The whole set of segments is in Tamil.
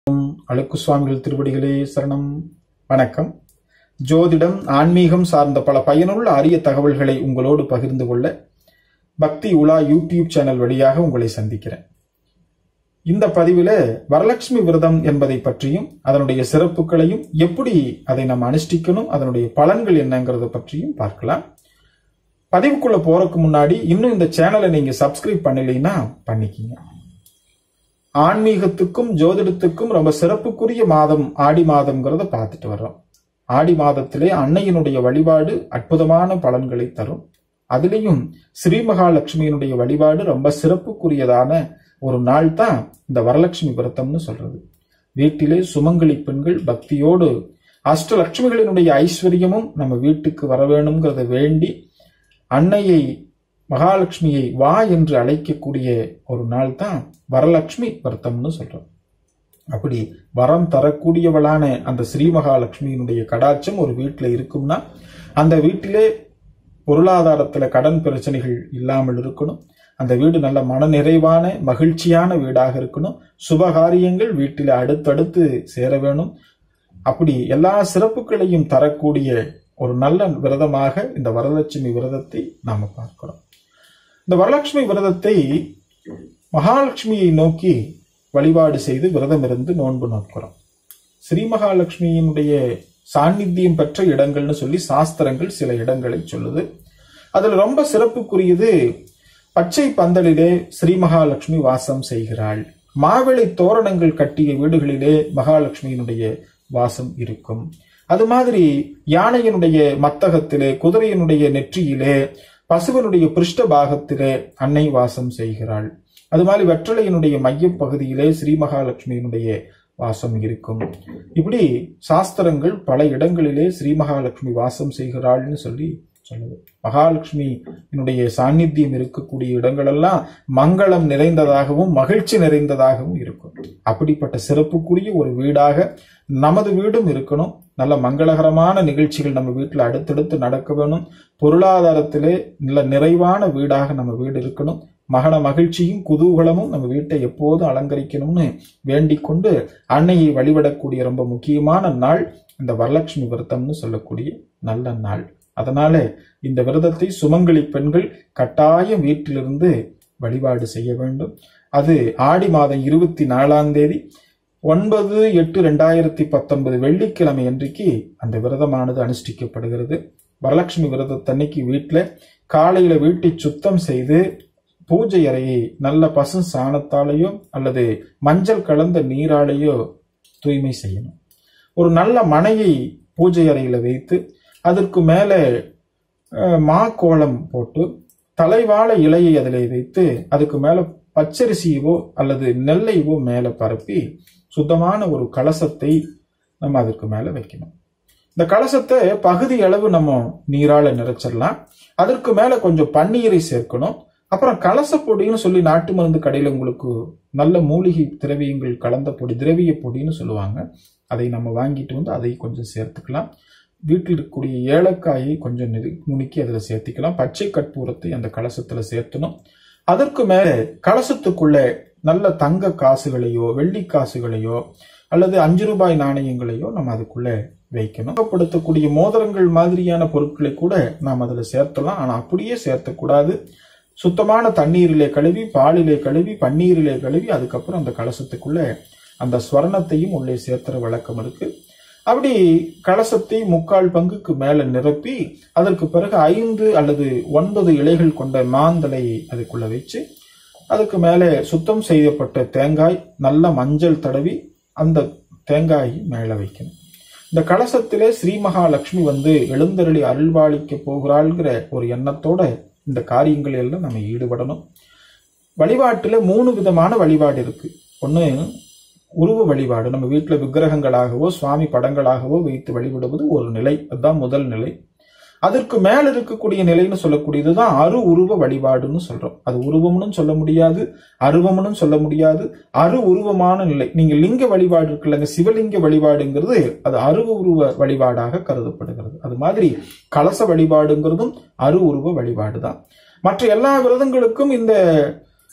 அழுக்கு சுவாமிகள் திருவடிகளே சரணம் வணக்கம் ஜோதிடம் ஆன்மீகம் சார்ந்த பல பயனுள்ள அரிய தகவல்களை உங்களோடு பகிர்ந்து கொள்ள பக்தி உலா யூடியூப் சேனல் வழியாக உங்களை சந்திக்கிறேன் இந்த பதிவில வரலட்சுமி விரதம் என்பதை பற்றியும் அதனுடைய சிறப்புகளையும் எப்படி அதை நம்ம அனுஷ்டிக்கணும் அதனுடைய பலன்கள் என்னங்கிறத பற்றியும் பார்க்கலாம் பதிவுக்குள்ள போறதுக்கு முன்னாடி இன்னும் இந்த சேனலை நீங்க சப்ஸ்கிரைப் பண்ணலைன்னா பண்ணிக்கிங்க ஆன்மீகத்துக்கும் ஜோதிடத்துக்கும் ரொம்ப சிறப்புக்குரிய மாதம் ஆடி மாதம்ங்கிறத பார்த்துட்டு வர்றோம் ஆடி மாதத்திலே அன்னையினுடைய வழிபாடு அற்புதமான பலன்களை தரும் அதுலேயும் ஸ்ரீ மகாலட்சுமியினுடைய வழிபாடு ரொம்ப சிறப்புக்குரியதான ஒரு நாள் தான் இந்த வரலட்சுமி விரதம்னு சொல்றது வீட்டிலே சுமங்கலி பெண்கள் பக்தியோடு அஷ்டலட்சுமிகளினுடைய ஐஸ்வர்யமும் நம்ம வீட்டுக்கு வர வேணுங்கிறத வேண்டி அன்னையை மகாலட்சுமியை வா என்று அழைக்கக்கூடிய ஒரு நாள் தான் வரலட்சுமி விரதம்னு சொல்றோம் அப்படி வரம் தரக்கூடியவளான அந்த ஸ்ரீ மகாலட்சுமியினுடைய கடாட்சம் ஒரு வீட்டில் இருக்கும்னா அந்த வீட்டிலே பொருளாதாரத்துல கடன் பிரச்சனைகள் இல்லாமல் இருக்கணும் அந்த வீடு நல்ல மனநிறைவான மகிழ்ச்சியான வீடாக இருக்கணும் சுபகாரியங்கள் வீட்டில் அடுத்தடுத்து சேர வேணும் அப்படி எல்லா சிறப்புகளையும் தரக்கூடிய ஒரு நல்ல விரதமாக இந்த வரலட்சுமி விரதத்தை நாம பார்க்கிறோம் இந்த வரலட்சுமி விரதத்தை மகாலட்சுமியை நோக்கி வழிபாடு செய்து விரதம் இருந்து நோன்பு நோக்கிறோம் ஸ்ரீ மகாலட்சுமியினுடைய சாநித்தியம் பெற்ற இடங்கள்னு சொல்லி சாஸ்திரங்கள் சில இடங்களை சொல்லுது அதுல ரொம்ப சிறப்புக்குரியது பச்சை பந்தலிலே ஸ்ரீ மகாலட்சுமி வாசம் செய்கிறாள் மாவிளை தோரணங்கள் கட்டிய வீடுகளிலே மகாலட்சுமியினுடைய வாசம் இருக்கும் அது மாதிரி யானையினுடைய மத்தகத்திலே குதிரையினுடைய நெற்றியிலே பசுவனுடைய பிருஷ்ட பாகத்திலே அன்னை வாசம் செய்கிறாள் அது மாதிரி வெற்றலையினுடைய மைய பகுதியிலே ஸ்ரீ மகாலட்சுமியினுடைய வாசம் இருக்கும் இப்படி சாஸ்திரங்கள் பல இடங்களிலே ஸ்ரீ மகாலட்சுமி வாசம் செய்கிறாள்னு சொல்லி சொல்லுது மகாலட்சுமியினுடைய சாநித்தியம் இருக்கக்கூடிய இடங்களெல்லாம் மங்களம் நிறைந்ததாகவும் மகிழ்ச்சி நிறைந்ததாகவும் இருக்கும் அப்படிப்பட்ட சிறப்புக்குரிய ஒரு வீடாக நமது வீடும் இருக்கணும் நல்ல மங்களகரமான நிகழ்ச்சிகள் நம்ம வீட்டில் அடுத்தடுத்து நடக்க வேணும் பொருளாதாரத்திலே நல்ல நிறைவான வீடாக நம்ம வீடு இருக்கணும் மகன மகிழ்ச்சியும் குதூகலமும் நம்ம வீட்டை எப்போதும் அலங்கரிக்கணும்னு வேண்டிக் கொண்டு அன்னையை வழிபடக்கூடிய ரொம்ப முக்கியமான நாள் இந்த வரலட்சுமி விரதம்னு சொல்லக்கூடிய நல்ல நாள் அதனால இந்த விரதத்தை சுமங்கலி பெண்கள் கட்டாயம் வீட்டிலிருந்து வழிபாடு செய்ய வேண்டும் அது ஆடி மாதம் இருபத்தி நாலாம் தேதி ஒன்பது எட்டு ரெண்டாயிரத்தி பத்தொன்பது வெள்ளிக்கிழமை அன்றைக்கு அந்த விரதமானது அனுஷ்டிக்கப்படுகிறது வரலட்சுமி விரதத்தன்னைக்கு வீட்டில் காலையில வீட்டை சுத்தம் செய்து பூஜை அறையை நல்ல பசு சாணத்தாலேயோ அல்லது மஞ்சள் கலந்த நீராலேயோ தூய்மை செய்யணும் ஒரு நல்ல மனையை பூஜை அறையில வைத்து அதற்கு மேலே மா கோலம் போட்டு தலைவாழ இலையை அதில் வைத்து அதுக்கு மேல பச்சரிசியவோ அல்லது நெல்லையவோ மேல பரப்பி சுத்தமான ஒரு கலசத்தை நம்ம அதற்கு மேல வைக்கணும் இந்த கலசத்தை பகுதி அளவு நம்ம நீரால நிறைச்சிடலாம் அதற்கு மேல கொஞ்சம் பன்னீரை சேர்க்கணும் அப்புறம் கலச பொடின்னு சொல்லி நாட்டு மருந்து கடையில் உங்களுக்கு நல்ல மூலிகை திரவியங்கள் கலந்த பொடி திரவிய பொடின்னு சொல்லுவாங்க அதை நம்ம வாங்கிட்டு வந்து அதை கொஞ்சம் சேர்த்துக்கலாம் வீட்டில் இருக்கக்கூடிய ஏலக்காயை கொஞ்சம் நுணுக்கி அதில் சேர்த்திக்கலாம் பச்சை கற்பூரத்தை அந்த கலசத்தில் சேர்த்தணும் அதற்கு மேலே கலசத்துக்குள்ள நல்ல தங்க காசுகளையோ வெள்ளி காசுகளையோ அல்லது அஞ்சு ரூபாய் நாணயங்களையோ நம்ம அதுக்குள்ள வைக்கணும் படுத்தக்கூடிய மோதிரங்கள் மாதிரியான பொருட்களை கூட நாம் அதில் சேர்த்தலாம் ஆனால் அப்படியே சேர்த்தக்கூடாது சுத்தமான தண்ணீரிலே கழுவி பாலிலே கழுவி பன்னீரிலே கழுவி அதுக்கப்புறம் அந்த கலசத்துக்குள்ள அந்த ஸ்வர்ணத்தையும் உள்ளே சேர்த்துற வழக்கம் இருக்கு அப்படி கலசத்தை முக்கால் பங்குக்கு மேல நிரப்பி அதற்கு பிறகு ஐந்து அல்லது ஒன்பது இலைகள் கொண்ட மாந்தலை அதுக்குள்ள வச்சு அதுக்கு மேலே சுத்தம் செய்யப்பட்ட தேங்காய் நல்ல மஞ்சள் தடவி அந்த தேங்காயை மேல வைக்கணும் இந்த கலசத்திலே ஸ்ரீ மகாலட்சுமி வந்து எழுந்தருளி அருள்வாளிக்க போகிறாள்ங்கிற ஒரு எண்ணத்தோட இந்த காரியங்கள் எல்லாம் நம்ம ஈடுபடணும் வழிபாட்டுல மூணு விதமான வழிபாடு இருக்கு ஒன்று உருவ வழிபாடு நம்ம வீட்டில் விக்கிரகங்களாகவோ சுவாமி படங்களாகவோ வைத்து வழிபடுவது ஒரு நிலை அதுதான் முதல் நிலை அதற்கு மேல இருக்கக்கூடிய நிலைன்னு சொல்லக்கூடியதுதான் அரு உருவ வழிபாடுன்னு சொல்றோம் அது உருவம்னு சொல்ல முடியாது அருவம்னு சொல்ல முடியாது அரு உருவமான நிலை நீங்க லிங்க வழிபாடு இருக்குல்லங்க சிவலிங்க வழிபாடுங்கிறது அது அருவ உருவ வழிபாடாக கருதப்படுகிறது அது மாதிரி கலச வழிபாடுங்கிறதும் அரு உருவ வழிபாடு தான் மற்ற எல்லா விரதங்களுக்கும் இந்த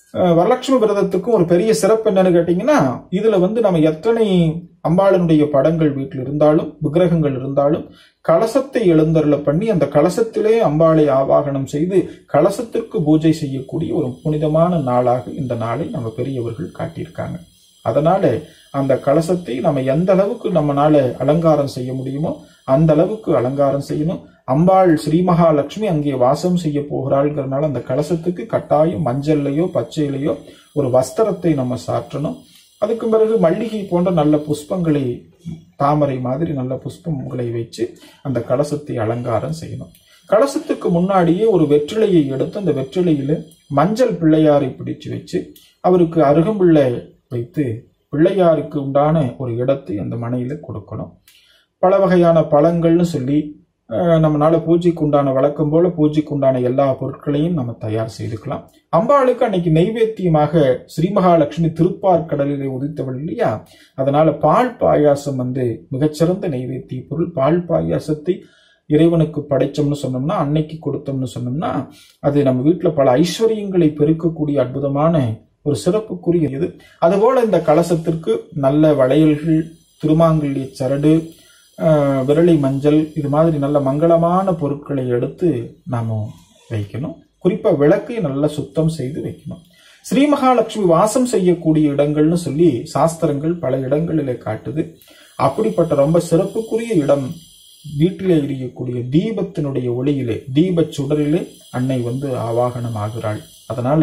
அஹ், வரலட்சுமி விரதத்துக்கும் ஒரு பெரிய சிறப்பு என்னன்னு கேட்டீங்கன்னா இதுல வந்து நம்ம எத்தனை அம்பாளனுடைய படங்கள் வீட்டில் இருந்தாலும் விக்கிரகங்கள் இருந்தாலும் கலசத்தை எழுந்தருள பண்ணி அந்த கலசத்திலே அம்பாளை ஆவாகனம் செய்து கலசத்திற்கு பூஜை செய்யக்கூடிய ஒரு புனிதமான நாளாக இந்த நாளை நம்ம பெரியவர்கள் காட்டியிருக்காங்க அதனால அந்த கலசத்தை நம்ம எந்த அளவுக்கு நம்மனால அலங்காரம் செய்ய முடியுமோ அந்த அளவுக்கு அலங்காரம் செய்யணும் அம்பாள் ஸ்ரீ மகாலட்சுமி அங்கே வாசம் செய்ய போகிறாள்ங்கிறதுனால அந்த கலசத்துக்கு கட்டாயம் மஞ்சள்லையோ பச்சையிலையோ ஒரு வஸ்திரத்தை நம்ம சாற்றணும் அதுக்கு பிறகு மல்லிகை போன்ற நல்ல புஷ்பங்களை தாமரை மாதிரி நல்ல புஷ்பங்களை வச்சு அந்த கலசத்தை அலங்காரம் செய்யணும் கலசத்துக்கு முன்னாடியே ஒரு வெற்றிலையை எடுத்து அந்த வெற்றிலையில மஞ்சள் பிள்ளையாரை பிடிச்சு வச்சு அவருக்கு அருகம்புள்ளை வைத்து பிள்ளையாருக்கு உண்டான ஒரு இடத்தை அந்த மனையில கொடுக்கணும் பல வகையான பழங்கள்னு சொல்லி அஹ், நம்மளால பூஜைக்கு உண்டான வழக்கம் போல பூஜைக்கு உண்டான எல்லா பொருட்களையும் நம்ம தயார் செய்துக்கலாம் அம்பாளுக்கு அன்னைக்கு நைவேத்தியமாக ஸ்ரீ மகாலட்சுமி திருப்பார்கடலிலே உதித்தவள் இல்லையா அதனால பால் பாயாசம் வந்து மிகச்சிறந்த நைவேத்திய பொருள் பால் பாயாசத்தை இறைவனுக்கு படைச்சோம்னு சொன்னோம்னா அன்னைக்கு கொடுத்தோம்னு சொன்னோம்னா அது நம்ம வீட்டில் பல ஐஸ்வர்யங்களை பெருக்கக்கூடிய அற்புதமான ஒரு சிறப்புக்குரிய இது அதுபோல இந்த கலசத்திற்கு நல்ல வளையல்கள் திருமாங்கல்ய சரடு ஆஹ், விரலி மஞ்சள் இது மாதிரி நல்ல மங்களமான பொருட்களை எடுத்து நாம வைக்கணும் குறிப்பா விளக்கை நல்லா சுத்தம் செய்து வைக்கணும் ஸ்ரீ மகாலட்சுமி வாசம் செய்யக்கூடிய இடங்கள்னு சொல்லி சாஸ்திரங்கள் பல இடங்களிலே காட்டுது அப்படிப்பட்ட ரொம்ப சிறப்புக்குரிய இடம் வீட்டிலே எரியக்கூடிய தீபத்தினுடைய ஒளியிலே தீபச் சுடரிலே அன்னை வந்து ஆவாகனம் ஆகிறாள் அதனால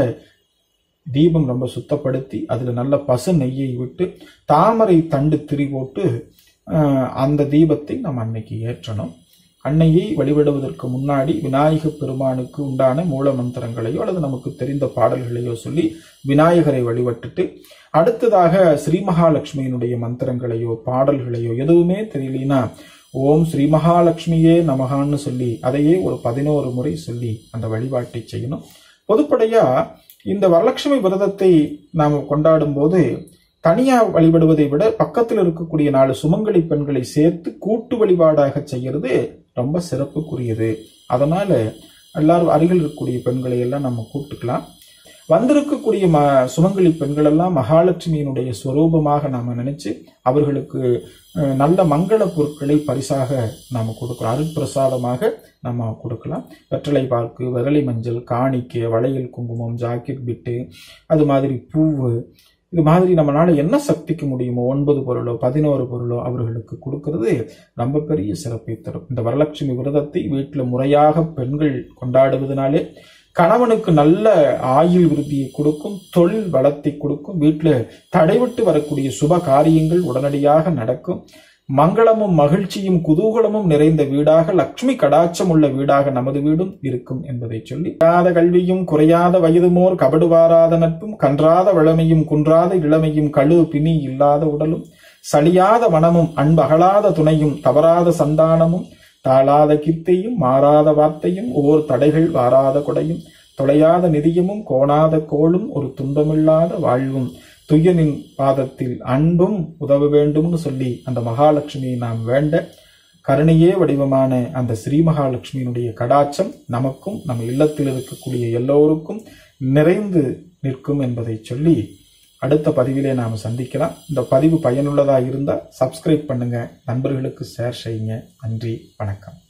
தீபம் ரொம்ப சுத்தப்படுத்தி அதுல நல்ல பசு நெய்யை விட்டு தாமரை தண்டு திரி போட்டு ஆஹ், அந்த தீபத்தை நம்ம அன்னைக்கு ஏற்றணும் அன்னையை வழிபடுவதற்கு முன்னாடி விநாயக பெருமானுக்கு உண்டான மூல மந்திரங்களையோ அல்லது நமக்கு தெரிந்த பாடல்களையோ சொல்லி விநாயகரை வழிபட்டுட்டு அடுத்ததாக ஸ்ரீ மகாலட்சுமியினுடைய மந்திரங்களையோ பாடல்களையோ எதுவுமே தெரியலனா ஓம் ஸ்ரீ மகாலட்சுமியே நமகான்னு சொல்லி அதையே ஒரு பதினோரு முறை சொல்லி அந்த வழிபாட்டை செய்யணும் பொதுப்படையா இந்த வரலட்சுமி விரதத்தை நாம் கொண்டாடும் போது தனியா வழிபடுவதை விட பக்கத்தில் இருக்கக்கூடிய நாலு சுமங்கலி பெண்களை சேர்த்து கூட்டு வழிபாடாக செய்யறது ரொம்ப சிறப்புக்குரியது அதனால எல்லாரும் அருகில் இருக்கக்கூடிய பெண்களை எல்லாம் நம்ம கூப்பிட்டுக்கலாம் வந்திருக்கக்கூடிய ம சுமங்கலி பெண்கள் எல்லாம் மகாலட்சுமியினுடைய ஸ்வரூபமாக நாம நினைச்சு அவர்களுக்கு அஹ், நல்ல மங்கள பொருட்களை பரிசாக நாம கொடுக்கிறோம் அருட்பிரசாதமாக நம்ம கொடுக்கலாம் வெற்றலை பாக்கு விரலி மஞ்சள் காணிக்கை வளையல் குங்குமம் ஜாக்கெட் பிட்டு அது மாதிரி பூவு இது மாதிரி நம்மளால என்ன சக்திக்கு முடியுமோ ஒன்பது பொருளோ பதினோரு பொருளோ அவர்களுக்கு கொடுக்கிறது ரொம்ப பெரிய சிறப்பை தரும் இந்த வரலட்சுமி விரதத்தை வீட்டில் முறையாக பெண்கள் கொண்டாடுவதனாலே கணவனுக்கு நல்ல ஆயுள் விருத்தியை கொடுக்கும் தொழில் வளத்தை கொடுக்கும் வீட்டில் தடைவிட்டு வரக்கூடிய சுப காரியங்கள் உடனடியாக நடக்கும் மங்களமும் மகிழ்ச்சியும் குதூகலமும் நிறைந்த வீடாக லட்சுமி கடாட்சம் உள்ள வீடாக நமது வீடும் இருக்கும் என்பதை சொல்லி குறையாத கல்வியும் குறையாத வயதுமோர் கபடுவாராத நட்பும் கன்றாத வளமையும் குன்றாத இளமையும் கழு பிணி இல்லாத உடலும் சலியாத மனமும் அன்பகலாத துணையும் தவறாத சந்தானமும் தாளாத கித்தையும் மாறாத வார்த்தையும் ஓர் தடைகள் வாராத கொடையும் தொலையாத நிதியமும் கோணாத கோளும் ஒரு துன்பமில்லாத வாழ்வும் துயனின் பாதத்தில் அன்பும் உதவ வேண்டும்னு சொல்லி அந்த மகாலட்சுமியை நாம் வேண்ட கருணையே வடிவமான அந்த ஸ்ரீ மகாலட்சுமியினுடைய கடாட்சம் நமக்கும் நம்ம இல்லத்தில் இருக்கக்கூடிய எல்லோருக்கும் நிறைந்து நிற்கும் என்பதை சொல்லி அடுத்த பதிவிலே நாம் சந்திக்கலாம் இந்த பதிவு பயனுள்ளதா இருந்தால் சப்ஸ்கிரைப் பண்ணுங்க நண்பர்களுக்கு ஷேர் செய்யுங்க நன்றி வணக்கம்